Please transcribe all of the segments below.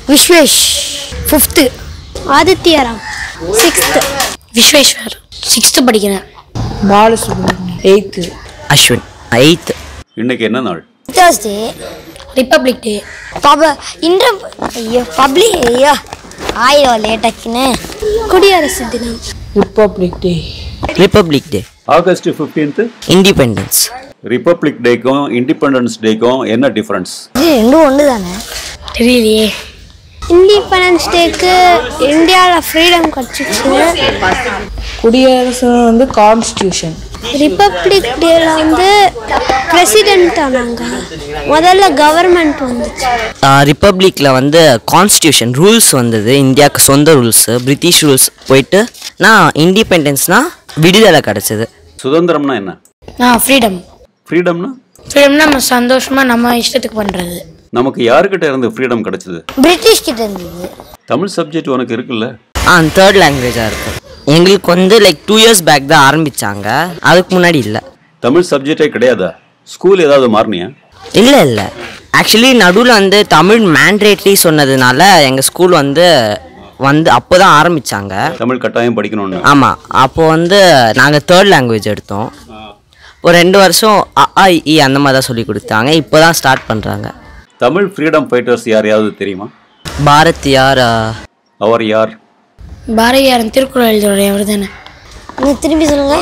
Vishwash fifth Adityaram sixth Vishweshwar sixth படிக்கிறேன் Balasubramaniam eighth Ashwin eighth இன்னைக்கு என்ன நாள் தேர்ஸ்டே ரிப்பப்ளிக் டே பப இன்ற ஐயோ பப்ளிக் ஐயோ ஆயிரம் லேட்டாச்சுன்னு குடியரசு தினம் republic day republic day August fifteenth independence republic டேக்கும் இண்டிபெண்டன்ஸ் டேக்கும் என்ன டிஃபரன்ஸ் இது ரெண்டும் ஒன்று தானே தெரியலையே இண்டிபெண்டன்ஸ் டேக்கு இந்தியாவில் ஃப்ரீடம் கிடச்சிச்சு குடியரசு வந்து கான்ஸ்டியூஷன் ரிப்பப்ளிக் டேல வந்து பிரசிடென்ட் ஆனாங்க முதல்ல கவர்மெண்ட் வந்துச்சு ரிப்பப்ளிக்கில் வந்து கான்ஸ்டியூஷன் ரூல்ஸ் வந்தது இந்தியாவுக்கு சொந்த ரூல்ஸு பிரிட்டிஷ் ரூல்ஸ் போயிட்டு நான் இண்டிபெண்டன்ஸ்னா விடுதலை கிடச்சிது சுதந்திரம்னா என்ன ஆ ஃப்ரீடம் ஃப்ரீடம்னா ஃப்ரீடம்னா நம்ம சந்தோஷமாக நம்ம இஷ்டத்துக்கு பண்ணுறது நமக்கு யாருக்கிட்ட இருந்து ஃப்ரீடம் கிடைச்சது பிரிட்டிஷ் கிட்ட இருந்தது தமிழ் சப்ஜெக்ட் உனக்கு இருக்குல்ல ஆ தேர்ட் லாங்குவேஜாக இருக்கும் எங்களுக்கு வந்து லைக் டூ இயர்ஸ் பேக் தான் ஆரம்பித்தாங்க அதுக்கு முன்னாடி இல்லை தமிழ் சப்ஜெக்டே கிடையாதா ஸ்கூல் ஏதாவது மாறினியா இல்லை இல்லை ஆக்சுவலி நடுவில் வந்து தமிழ் மேண்ட்ரேட்லி சொன்னதுனால எங்கள் ஸ்கூல் வந்து வந்து அப்போ தான் ஆரம்பித்தாங்க தமிழ் கட்டாயம் படிக்கணும்னு ஆமாம் அப்போ வந்து நாங்கள் தேர்ட் லாங்குவேஜ் எடுத்தோம் ஒரு ரெண்டு வருஷம் அ ஆ, இ ஈ அந்த மாதிரி தான் சொல்லி கொடுத்தாங்க இப்போ தான் ஸ்டார்ட் பண்ணுறாங்க தமிழ் ஃப்ரீடம் ஃபைட்டர்ஸ் யாரையாவது தெரியுமா பாரதியார் ஆ, அவர் யார் பாரதியாரன் திருக்குறள் எழுதுறவர் அவர் தானே நீங்க திரும்பி சொல்லுங்க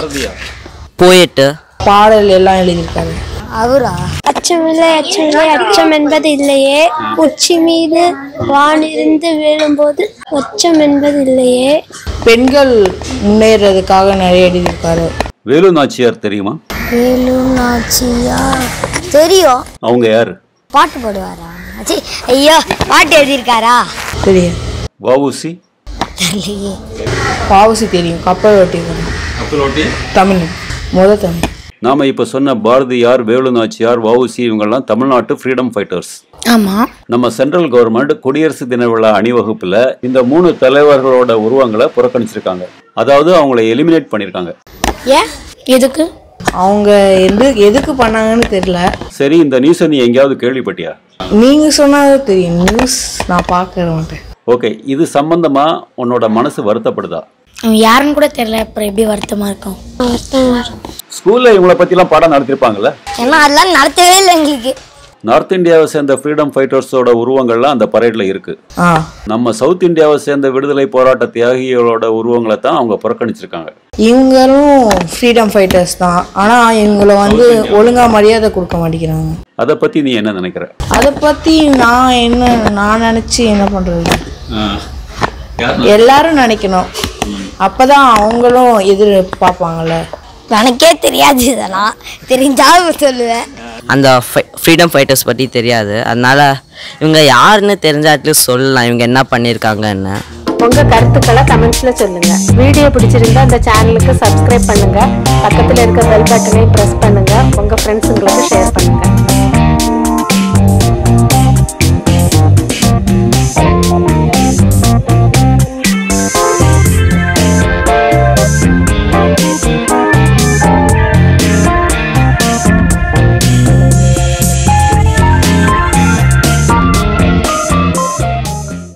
போயட்டு பாடல் எல்லாம் எழுதியிருக்காரு அவரா அச்சமில்லை அச்சமில்லை அச்சம் என்பது இல்லையே உச்சி மீது வானிருந்து விழும்போது அச்சம் என்பது இல்லையே பெண்கள் முன்னேறதுக்காக நிறைய எழுதியிருக்காரு வேலு நாச்சியார் தெரியுமா வேலு நாச்சியா தெரியும் அவங்க யார் பாட்டு பாடுவாரா ச்சீ, ஐயோ பாட்டு எழுதியிருக்காரா தெரியும் வஉசி தெரியலையே பாவசி தெரியும் கப்பல் ஓட்டியிருக்காரு தமிழ் முத தமிழ் நாம இப்ப சொன்ன பாரதியார் வேலு நாச்சியார் வஉசி இவங்கெல்லாம் தமிழ்நாட்டு ஃப்ரீடம் ஃபைட்டர்ஸ் ஆமாம் நம்ம சென்ட்ரல் கவர்மெண்ட் குடியரசு தின விழா அணிவகுப்புல இந்த மூணு தலைவர்களோட உருவங்களை புறக்கணிச்சிருக்காங்க அதாவது அவங்கள எலிமினேட் பண்ணிருக்காங்க ஏன் எதுக்கு அவங்க எது எதுக்கு பண்ணாங்கன்னு தெரியல சரி இந்த நியூஸை நீ எங்கேயாவது கேள்விப்பட்டியா நீங்க சொன்னாதான் தெரியும் நியூஸ் நான் பார்க்க மாட்டேன் ஓகே இது சம்பந்தமா உன்னோட மனசு வருத்தப்படுதா அவன் யாருன்னு கூட தெரியல அப்புறம் எப்படி வருத்தமாக இருக்கும் ஸ்கூல்ல இவங்கள பத்திலாம் பாடம் நடத்திருப்பாங்கல்ல ஏன்னா அதெல்லாம் நடத்தவே இல்லை எங்களுக்கு நார்த் இந்தியாவை சேர்ந்த ஃப்ரீடம் ஃபைட்டர்ஸோட உருவங்கள்லாம் அந்த பரேட்ல இருக்கு ஆ நம்ம சவுத் இந்தியாவை சேர்ந்த விடுதலை போராட்ட தியாகிகளோட உருவங்களை தான் அவங்க புறக்கணிச்சிருக்காங்க இவங்களும் ஃப்ரீடம் ஃபைட்டர்ஸ் தான் ஆனா இவங்களை வந்து ஒழுங்கா மரியாதை கொடுக்க மாட்டேங்கிறாங்க அதை பத்தி நீ என்ன நினைக்கிற அதை பத்தி நான் என்ன நான் நினைச்சு என்ன பண்றது எல்லாரும் நினைக்கணும் அப்பதான் அவங்களும் எதிர்பார்ப்பாங்கல்ல எனக்கே தெரியாது இதெல்லாம் தெரிஞ்சாலும் சொல்லுவேன் அந்த ஃப்ரீடம் ஃபைட்டர்ஸ் பற்றி தெரியாது அதனால இவங்க யாருன்னு தெரிஞ்ச அட்லீஸ்ட் சொல்லலாம் இவங்க என்ன பண்ணியிருக்காங்கன்னு உங்க கருத்துக்களை கமெண்ட்ஸ்ல சொல்லுங்க வீடியோ பிடிச்சிருந்தா இந்த சேனலுக்கு சப்ஸ்கிரைப் பண்ணுங்க பக்கத்துல இருக்க பெல் பட்டனை பிரஸ் பண்ணுங்க உங்க ஃப்ரெண்ட்ஸுங்களுக்கு ஷேர் பண்ணுங்க